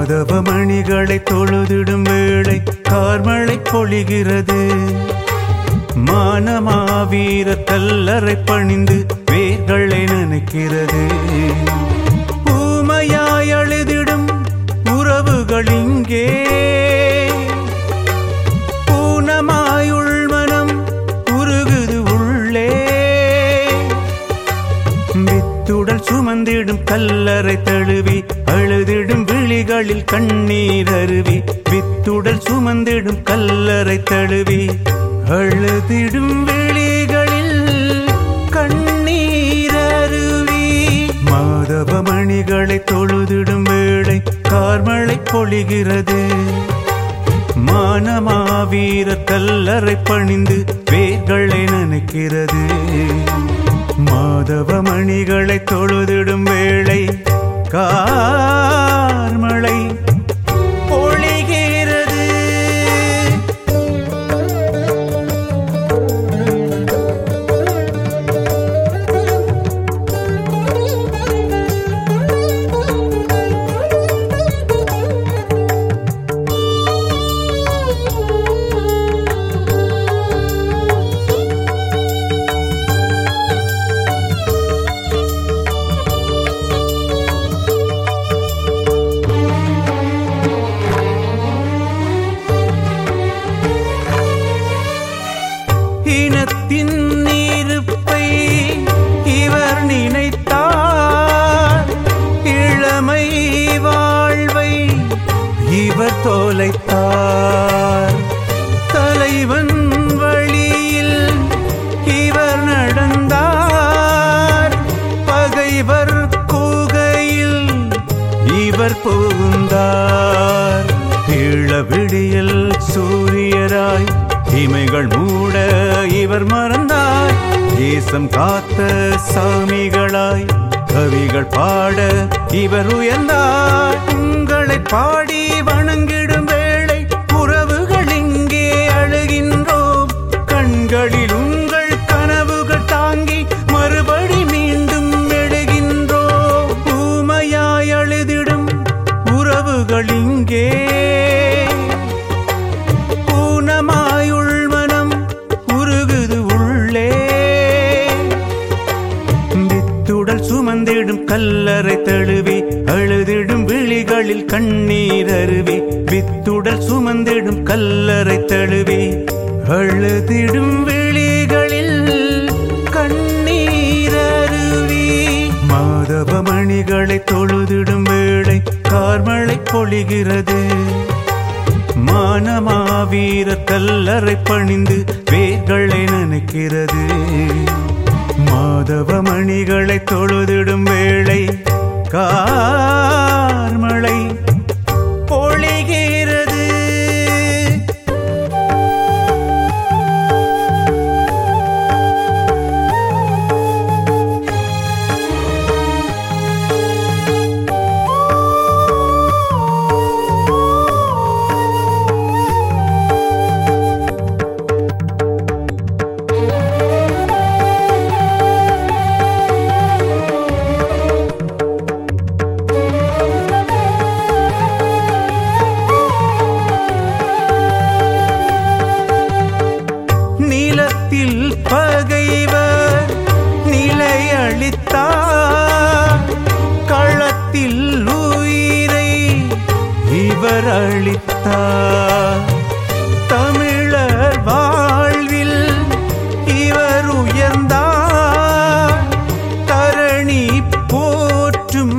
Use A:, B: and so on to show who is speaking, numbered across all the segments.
A: மாதவ மணிகளை தொழுதிடும் வேளை கார்மழை பொழிகிறது மானமாவீர கல்லறை பணிந்து வேர்களை நினைக்கிறது ஊமையாய் அழுதிடும் உறவுகள் இங்கே பூனமாயுள் மனம் உருகுது உள்ளே வித்துடல் சுமந்திடும் கல்லறை தழுவி அழுதிடும் விழிகளில் கண்ணீர் அருவி வித்துடல் சுமந்திடும் கல்லறை தழுவி அழுதிடும் விழிகளில் கண்ணீர் அருவி மாதவ மணிகளை தொழுதிடும் வேளை கார்மழை பொழிகிறது மானமாவீர கல்லறை பணிந்து வேர்களை நினைக்கிறது மாதவ மணிகளை தொழுதிடும் வேளை கார்மழை பொழிகிறது இனத்தின் இருப்பை இவர் நினைத்தார் இளமை வாழ்வை இவர் தொலைத்தார் தலைவன் வழியில் இவர் நடந்தார் பகைவர் கூகையில் இவர் புகுந்தார் இளவிடியில் சூரியராய் இமைகள் மூட இவர் மறந்தார் தேசம் காத்த சாமிகளாய் கவிகள் பாட இவர் உயர்ந்தார் உங்களை பாடி வணங்கிடும் வேளை உறவுகள் இங்கே அழுகின்றோம் கண்களில் உங்கள் கனவுகள் தாங்கி மறுபடி மீண்டும் எழுகின்றோம் ஊமையாய் அழுதிடும் உறவுகள் இங்கே பூனமாயுள் மனம் உருகுது உள்ளே வித்துடல் சுமந்திடும் கல்லறை தழுவி அழுதிடும் விழிகளில் கண்ணீர் அருவி வித்துடல் சுமந்திடும் கல்லறை தழுவி அழுதிடும் விழிகளில் கண்ணீர் அருவி மாதவ மணிகளை தொழுதிடும் வேளை கார்மழை பொழிகிறது மானமாவீர கல்லறை பணிந்து வேர்களை நினைக்கிறது மாதவ மணிகளை தொழுதிடும் வேளை கார்மழை பொழிகிறது நிலத்தில் பகைவர் நிலையளித்தார் களத்தில் உயிரை இவர் அளித்தார் தமிழர் வாழ்வில் இவர் உயர்ந்தார் தரணி போற்றும்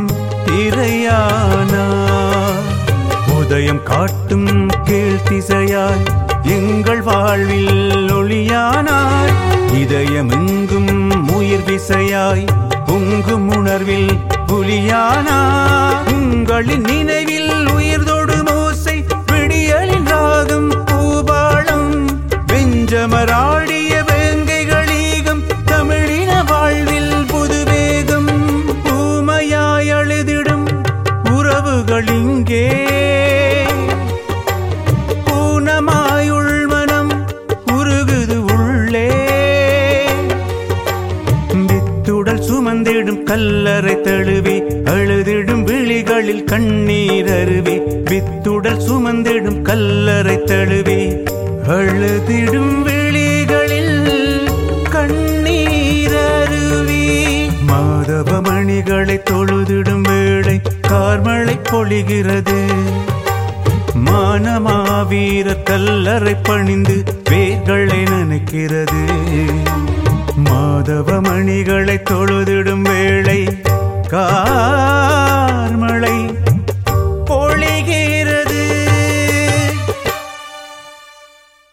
A: இறையானார் உதயம் காட்டும் கீழ் திசையாய் எங்கள் வாழ்வில் ஒளியானார் இதயமெங்கும் உயிர் விசையாய் பொங்கும் உணர்வில் புலியானார் உங்களின் நினைவில் உயிர் தொடு மோசை விடியலின் ராகம் பூபாளம் வெஞ்சமராடிய வேங்கைகளீகம் தமிழின வாழ்வில் புதுவேகம் ஊமையாய் அழுதிடும் உறவுகள் இங்கே பூனமாயுள் மனம் உருகுது உள்ளே வித்துடல் சுமந்திடும் கல்லறை தழுவி அழுதிடும் விழிகளில் கண்களில் கண்ணீர் அருவி வித்துடல் சுமந்திடும் கல்லறை தழுவி அழுதிடும் விழிகளில் கண்ணீர் அருவி மாதவமணிகளை தொழுதிடும் வேளை கார்மழை பொழிகிறது மானமாவீர கல்லறை பணிந்து வேர்களை நனைக்கிறது மாதவ மணிகளை தொழுதிடும் வேளை கார்மழை